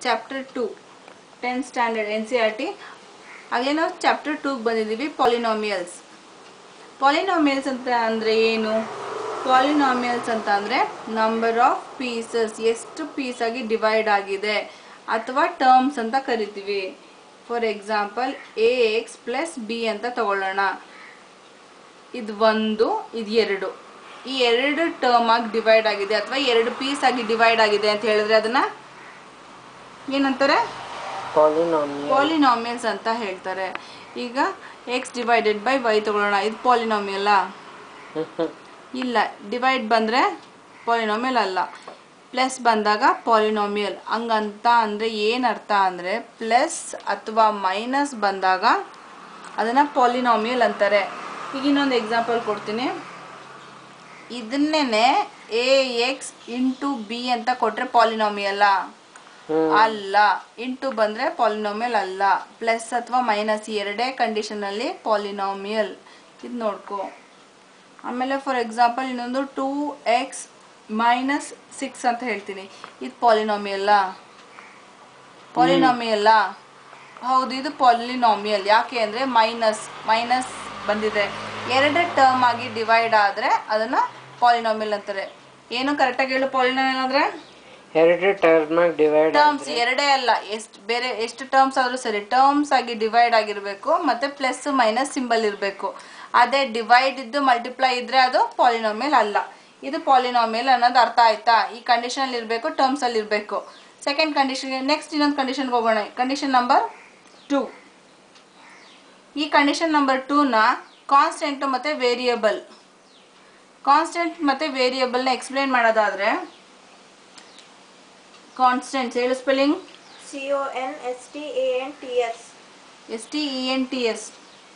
Chapter two tenth standard N C R T ಹಾಗೆ ನಾವು chapter ಟೂಗೆ ಬಂದಿದ್ದೀವಿ ಪಾಲಿನಾಮಿಯಲ್ಸ್ ಪಾಲಿನಾಮಿಯಲ್ಸ್ ಅಂತ ಅಂದರೆ ಏನು ಪಾಲಿನಾಮಿಯಲ್ಸ್ ಅಂತ ಅಂದರೆ ನಂಬರ್ ಆಫ್ ಪೀಸಸ್ ಎಷ್ಟು ಪೀಸ್ ಆಗಿ ಡಿವೈಡ್ ಆಗಿದೆ ಅಥವಾ ಟರ್ಮ್ಸ್ ಅಂತ ಕರಿತೀವಿ for example A X plus B ಅಂತ ತಗೊಳ್ಳೋಣ ಇದು ಒಂದು ಇದು ಎರಡು ಈ ಎರಡು ಟರ್ಮ್ ಆಗಿ ಡಿವೈಡ್ ಆಗಿದೆ ಅಥವಾ ಎರಡು ಪೀಸ್ ಆಗಿ ಡಿವೈಡ್ ಆಗಿದೆ ಅಂತ ಹೇಳಿದ್ರೆ ಅದನ್ನ ಏನಂತಾರೆ ಪಾಲಿನಾಮಿಯಲ್ ಪಾಲಿನಾಮಿಯಲ್ಸ್ ಅಂತ ಹೇಳ್ತಾರೆ ಈಗ ಎಕ್ಸ್ ಡಿವೈಡೆಡ್ ಬೈ ವೈ ತಗೊಳ್ಳೋಣ ಇದು ಪಾಲಿನಾಮಿಯಲ್ಲ ಇಲ್ಲ ಡಿವೈಡ್ ಬಂದರೆ ಪಾಲಿನಾಮಿಯಲ್ ಅಲ್ಲ ಪ್ಲಸ್ ಬಂದಾಗ ಪಾಲಿನಾಮಿಯಲ್ ಹಂಗಂತ ಅಂದರೆ ಏನು ಅರ್ಥ ಅಂದರೆ ಪ್ಲಸ್ ಅಥವಾ ಮೈನಸ್ ಬಂದಾಗ ಅದನ್ನು ಪಾಲಿನಾಮಿಯಲ್ ಅಂತಾರೆ ಈಗ ಇನ್ನೊಂದು ಎಕ್ಸಾಂಪಲ್ ಕೊಡ್ತೀನಿ ಇದನ್ನೇ ಎ ಎಕ್ಸ್ ಇಂಟು ಬಿ ಅಂತ ಕೊಟ್ಟರೆ ಪಾಲಿನಾಮಿಯಲ್ಲ ಅಲ್ಲ ಇಂಟು ಬಂದರೆ ಪಾಲಿನಾಮಿಯಲ್ ಅಲ್ಲ ಪ್ಲಸ್ ಅಥವಾ ಮೈನಸ್ ಎರಡೇ ಕಂಡೀಷನಲ್ಲಿ ಪಾಲಿನಾಮಿಯಲ್ ಇದು ನೋಡ್ಕೊ ಆಮೇಲೆ ಫಾರ್ ಎಕ್ಸಾಂಪಲ್ ಇನ್ನೊಂದು ಟೂ ಎಕ್ಸ್ ಮೈನಸ್ ಸಿಕ್ಸ್ ಅಂತ ಹೇಳ್ತೀನಿ ಇದು ಪಾಲಿನಾಮಿಯಲ್ಲ ಪಾಲಿನಾಮಿಯಲ್ಲ ಹೌದು ಇದು ಪಾಲಿನಾಮಿಯಲ್ ಯಾಕೆ ಅಂದರೆ ಮೈನಸ್ ಮೈನಸ್ ಬಂದಿದೆ ಎರಡೇ ಟರ್ಮ್ ಆಗಿ ಡಿವೈಡ್ ಆದರೆ ಅದನ್ನು ಪಾಲಿನಾಮಿಯಲ್ ಅಂತಾರೆ ಏನು ಕರೆಕ್ಟಾಗಿ ಹೇಳು ಪಾಲಿನಾಮಿಯಲ್ ಅಂದರೆ ಎರಡು ಟರ್ಮ್ ಡಿವೈಡ್ ಟರ್ಮ್ಸ್ ಎರಡೇ ಅಲ್ಲ ಎಷ್ಟು ಬೇರೆ ಎಷ್ಟು ಟರ್ಮ್ಸ್ ಆದರೂ ಸರಿ ಟರ್ಮ್ಸ್ ಆಗಿ ಡಿವೈಡ್ ಆಗಿರಬೇಕು ಮತ್ತೆ ಪ್ಲಸ್ ಮೈನಸ್ ಸಿಂಬಲ್ ಇರಬೇಕು ಅದೇ ಡಿವೈಡ್ ಇದ್ದು ಮಲ್ಟಿಪ್ಲೈ ಇದ್ರೆ ಅದು ಪಾಲಿನಾಮಿಯಲ್ ಅಲ್ಲ ಇದು ಪಾಲಿನಾಮಿಯಲ್ ಅನ್ನೋದು ಅರ್ಥ ಆಯ್ತಾ ಈ ಕಂಡೀಷನ್ ಇರಬೇಕು ಟರ್ಮ್ಸ್ ಅಲ್ಲಿ ಇರಬೇಕು ಸೆಕೆಂಡ್ ಕಂಡೀಷನ್ ನೆಕ್ಸ್ಟ್ ಇನ್ನೊಂದು ಕಂಡೀಷನ್ಗೆ ಹೋಗೋಣ ಕಂಡೀಷನ್ ನಂಬರ್ ಟೂ ಈ ಕಂಡೀಷನ್ ನಂಬರ್ ಟೂನ ಕಾನ್ಸ್ಟೆಂಟ್ ಮತ್ತು ವೇರಿಯಬಲ್ ಕಾನ್ಸ್ಟೆಂಟ್ ಮತ್ತು ವೇರಿಯಬಲ್ನ ಎಕ್ಸ್ಪ್ಲೇನ್ ಮಾಡೋದಾದರೆ ಕಾನ್ಸ್ಟೆಂಟ್ಸ್ ಹೇಳು spelling C O N S T A N T S. S T E N T S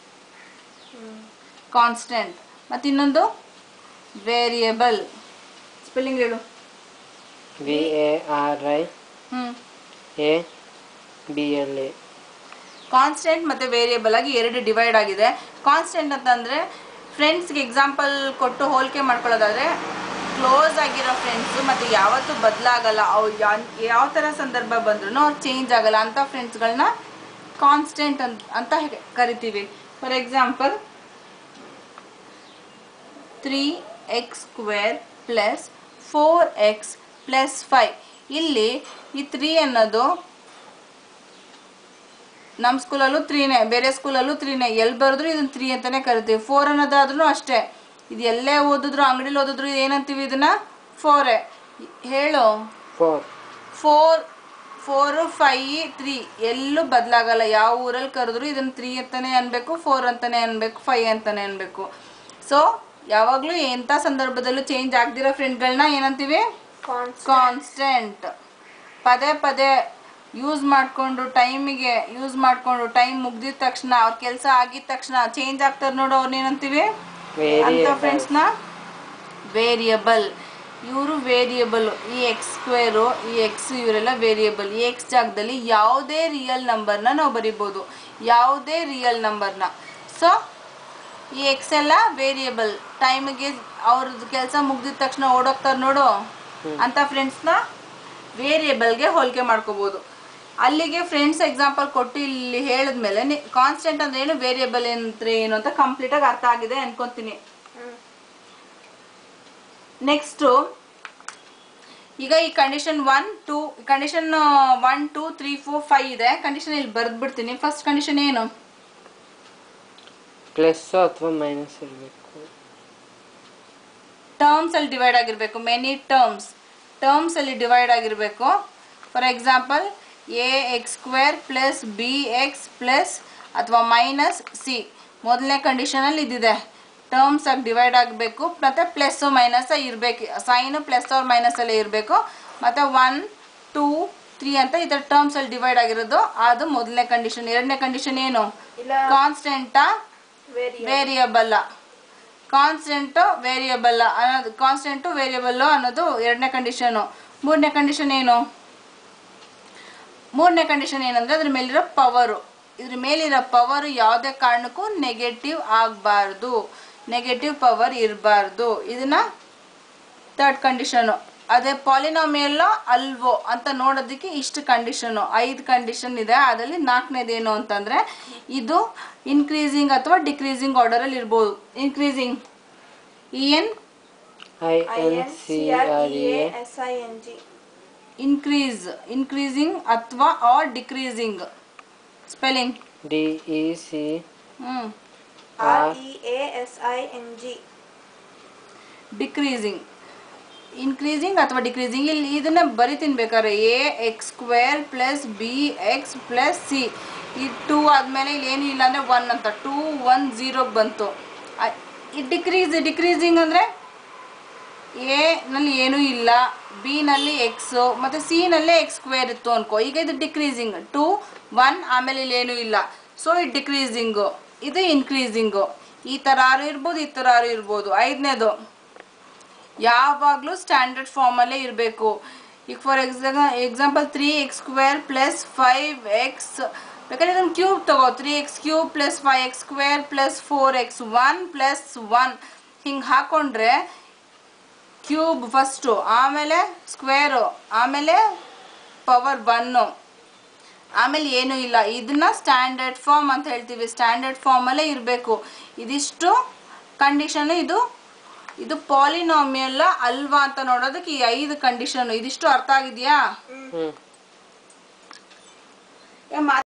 constant ಮತ್ತು ಇನ್ನೊಂದು ವೇರಿಯಬಲ್ ಸ್ಪೆಲ್ಲಿಂಗ್ ಹೇಳು V A R I hmm A B L E constant ಮತ್ತು variable ಆಗಿ ಎರಡು divide ಆಗಿದೆ constant ಅಂತಂದರೆ ಫ್ರೆಂಡ್ಸ್ಗೆ example ಕೊಟ್ಟು ಹೋಲಿಕೆ ಮಾಡ್ಕೊಳ್ಳೋದಾದರೆ ಕ್ಲೋಸ್ ಆಗಿರೋ ಫ್ರೆಂಡ್ಸು ಮತ್ತು ಯಾವತ್ತೂ ಬದಲಾಗಲ್ಲ ಅವ್ರು ಯಾವ ಥರ ಸಂದರ್ಭ ಬಂದ್ರೂ ಅವ್ರು ಚೇಂಜ್ ಆಗಲ್ಲ ಅಂಥ ಫ್ರೆಂಡ್ಸ್ಗಳನ್ನ ಕಾನ್ಸ್ಟೆಂಟ್ ಅಂತ ಅಂತ ಹೆ- ಕರಿತೀವಿ for example three X square plus four X plus five ಇಲ್ಲಿ ಈ ತ್ರೀ ಅನ್ನೋದು ನಮ್ಮ ಸ್ಕೂಲಲ್ಲೂ ತ್ರೀನೇ ಬೇರೆ ಸ್ಕೂಲಲ್ಲೂ ತ್ರೀನೇ ಎಲ್ಲಿ ಬರೆದ್ರು ಇದನ್ನ ತ್ರೀ ಅಂತಾನೆ ಕರಿತೀವಿ ಫೋರ್ ಅನ್ನೋದಾದ್ರೂ ಅಷ್ಟೇ ಇದು ಎಲ್ಲೇ ಓದಿದ್ರು ಅಂಗಡಿಲಿ ಓದಿದ್ರು ಏನಂತೀವಿ ಇದನ್ನ ಫೋರೇ ಹೇಳು four four four five three ಎಲ್ಲೂ ಬದಲಾಗಲ್ಲ ಯಾವ ಊರಲ್ಲಿ ಕರೆದ್ರು ಇದನ್ನ ತ್ರೀ ಅಂತಾನೆ ಅನ್ಬೇಕು ಫೋರ್ ಅಂತಾನೆ ಅನ್ಬೇಕು ಫೈ ಅಂತಾನೆ ಅನ್ಬೇಕು ಸೊ ಯಾವಾಗಲೂ ಎಂಥ ಸಂದರ್ಭದಲ್ಲೂ ಚೇಂಜ್ ಆಗ್ದಿರೋ ಫ್ರೆಂಡ್ಗಳನ್ನ ಏನಂತೀವಿ Constant. ಕಾನ್ಸ್ಟೆಂಟ್ ಪದೇ ಪದೇ ಯೂಸ್ ಮಾಡಿಕೊಂಡು ಟೈಮಿಗೆ ಯೂಸ್ ಮಾಡಿಕೊಂಡು ಟೈಮ್ ಮುಗ್ದಿದ ತಕ್ಷಣ ಅವ್ರ ಕೆಲಸ ಆಗಿದ ತಕ್ಷಣ ಚೇಂಜ್ ಆಗ್ತಾರೆ ನೋಡು ಅವ್ರನ್ನ ಏನಂತೀವಿ ಅಂತ ವೇರಿಯಬಲ್ ಫ್ರೆಂಡ್ಸ್ನ ವೇರಿಯಬಲ್ ಇವರು ವೇರಿಯಬಲ್ ಈ ಎಕ್ಸ್ ಸ್ಕ್ವೇರು ಈ ಎಕ್ಸ್ ಇವರೆಲ್ಲ ವೇರಿಯಬಲ್ ಈ ಎಕ್ಸ್ ಜಾಗದಲ್ಲಿ ಯಾವುದೇ ರಿಯಲ್ ನಂಬರ್ನ ನಾವು ಬರಿಬೋದು ಯಾವುದೇ ರಿಯಲ್ ನಂಬರ್ನ ಸೊ ಈ ಎಕ್ಸ್ ಎಲ್ಲ ವೇರಿಯಬಲ್ ಟೈಮಿಗೆ ಅವ್ರದ್ದು ಕೆಲಸ ಮುಗ್ದಿದ ತಕ್ಷಣ ಓಡೋಗ್ತಾರೆ ನೋಡು ಅಂತ ಫ್ರೆಂಡ್ಸ್ನ ವೇರಿಯಬಲ್ಗೆ ಹೋಲಿಕೆ ಮಾಡ್ಕೋಬೋದು ಅಲ್ಲಿಗೆ ಫ್ರೆಂಡ್ಸ್ ಎಕ್ಸಾಂಪಲ್ ಕೊಟ್ಟು ಇಲ್ಲಿ ಹೇಳಿದ್ಮೇಲೆ ಕಾನ್ಸ್ಟೆಂಟ್ ಅಂದ್ರೆ ಏನು ವೇರಿಯಬಲ್ ಅಂದ್ರೆ ಏನು ಅಂತ ಕಂಪ್ಲೀಟಾಗಿ ಅರ್ಥ ಆಗಿದೆ ಅನ್ಕೊಂತೀನಿ ಹ್ಮ್. ನೆಕ್ಸ್ಟು ಈಗ ಈ condition one two condition one two three four five ಇದೆ ಕಂಡೀಷನ್ ಇಲ್ಲಿ ಬರೆದ್ಬಿಡ್ತೀನಿ ಫಸ್ಟ್ ಕಂಡೀಷನ್ ಏನು ಪ್ಲಸ್ ಅಥವಾ ಮೈನಸ್ ಇರಬೇಕು ಟರ್ಮ್ಸ್ ಅಲ್ಲಿ ಡಿವೈಡ್ ಆಗಿರಬೇಕು ಮೆನಿ ಟರ್ಮ್ಸ್ ಟರ್ಮ್ಸ್ ಅಲ್ಲಿ ಡಿವೈಡ್ ಆಗಿರಬೇಕು for example A X square plus B X plus ಅಥವಾ ಮೈನಸ್ ಸಿ ಮೊದಲನೇ ಕಂಡೀಷನಲ್ಲಿ ಇದಿದೆ ಟರ್ಮ್ಸ್ ಆಗಿ ಡಿವೈಡ್ ಆಗಬೇಕು ಮತ್ತು ಪ್ಲಸ್ಸು ಮೈನಸ್ ಇರಬೇಕು ಸೈನು ಪ್ಲಸ್ ಅವ್ರ ಮೈನಸಲ್ಲೇ ಇರಬೇಕು ಮತ್ತು ಒನ್ ಟೂ ತ್ರೀ ಅಂತ ಈ ಥರ ಟರ್ಮ್ಸಲ್ಲಿ ಡಿವೈಡ್ ಆಗಿರೋದು ಅದು ಮೊದಲನೇ ಕಂಡೀಷನ್ ಎರಡನೇ ಕಂಡೀಷನ್ ಏನು ಇಲ್ಲ ಕಾನ್ಸ್ಟೆಂಟಾ ವೇರಿಯಬಲ್ ವೇರಿಯಬಲ್ ಕಾನ್ಸ್ಟೆಂಟು ವೇರಿಯಬಲ್ ಅನ್ನೋದು ಕಾನ್ಸ್ಟೆಂಟು ವೇರಿಯಬಲ್ಲು ಅನ್ನೋದು ಎರಡನೇ ಕಂಡೀಷನು ಮೂರನೇ ಕಂಡೀಷನ್ ಏನು ಮೂರನೇ ಕಂಡೀಷನ್ ಏನಂದ್ರೆ ಅದ್ರ ಮೇಲಿರೋ ಪವರು ಇದ್ರ ಮೇಲಿರೋ ಪವರ್ ಯಾವುದೇ ಕಾರಣಕ್ಕೂ ನೆಗೆಟಿವ್ ಆಗಬಾರ್ದು ನೆಗೆಟಿವ್ ಪವರ್ ಇರಬಾರ್ದು ಇದನ್ನ ಥರ್ಡ್ ಕಂಡೀಷನು ಅದೇ ಪಾಲಿನಾಮಿಯಲ್ ಅಲ್ವೋ ಅಂತ ನೋಡೋದಕ್ಕೆ ಇಷ್ಟು ಕಂಡೀಷನು ಐದು ಕಂಡೀಷನ್ ಇದೆ ಅದರಲ್ಲಿ ನಾಲ್ಕನೇದು ಏನು ಅಂತಂದ್ರೆ ಇದು ಇನ್ಕ್ರೀಸಿಂಗ್ ಅಥವಾ ಡಿಕ್ರೀಸಿಂಗ್ ಆರ್ಡರಲ್ಲಿ ಇರ್ಬೋದು increasing E N I I N N C C R R E E A S I N G. Increase increasing ಅಥವಾ or decreasing spelling D E C hmm R E A S I N G. Decreasing increasing ಅಥವಾ decreasing ಇಲ್ಲಿ ಇದನ್ನ ಬರಿತೀನಿ ಬೇಕಾದ್ರೆ A X square plus B X plus C ಈ two ಆದಮೇಲೆ ಇಲ್ಲಿ ಏನೂ ಇಲ್ಲ ಅಂದರೆ ಒನ್ ಅಂತ ಟೂ ಒನ್ ಝೀರೋಗೆ ಬಂತು ಆ- ಈ ಡಿಕ್ರೀಸ್ ಡಿಕ್ರೀಸಿಂಗ್ ಅಂದರೆ ಎ ನಲ್ಲಿ ಏನೂ ಇಲ್ಲ ಬಿ ನಲ್ಲಿ ಎಕ್ಸು ಮತ್ತು ಸಿ ನಲ್ಲೇ ಎಕ್ಸ್ ಸ್ಕ್ವೇರ್ ಇತ್ತು ಅನ್ಕೋ ಈಗ ಇದು ಡಿಕ್ರೀಸಿಂಗ್ ಟು ಒನ್ ಆಮೇಲೆ ಇಲ್ಲಿ ಏನೂ ಇಲ್ಲ ಸೊ ಇದು ಡಿಕ್ರೀಸಿಂಗು ಇದು ಇನ್ಕ್ರೀಸಿಂಗು ಈ ಥರ ಇರ್ಬೋದು ಈ ಥರ ಇರ್ಬೋದು ಐದನೇದು ಯಾವಾಗಲೂ ಸ್ಟ್ಯಾಂಡರ್ಡ್ ಫಾರ್ಮಲ್ಲೇ ಇರಬೇಕು ಈಗ for exa example three X square plus five X ಬೇಕಾದ್ರೆ ಇದನ್ನು ಕ್ಯೂಬ್ ತಗೋ three X cube plus five X square plus four X one plus one ಹಿಂಗೆ ಹಾಕೊಂಡ್ರೆ ಕ್ಯೂಬ್ ಫಸ್ಟು ಆಮೇಲೆ ಸ್ಕ್ವೇರು ಆಮೇಲೆ ಪವರ್ ಒನ್ನು ಆಮೇಲೆ ಏನೂ ಇಲ್ಲ ಇದನ್ನ ಸ್ಟ್ಯಾಂಡರ್ಡ್ ಫಾರ್ಮ್ ಅಂತ ಹೇಳ್ತೀವಿ ಸ್ಟ್ಯಾಂಡರ್ಡ್ ಫಾರ್ಮಲ್ಲೇ ಇರಬೇಕು ಇದಿಷ್ಟು ಕಂಡೀಷನ್ ಇದು ಇದು ಪಾಲಿನಾಮಿಯಲ್ಲ ಅಲ್ವಾ ಅಂತ ನೋಡೋದಕ್ಕೆ ಈ ಐದು ಕಂಡೀಷನ್ ಇದಿಷ್ಟು ಅರ್ಥ ಆಗಿದೆಯಾ ಹ್ಞೂ ಏ, ಮಾತ್-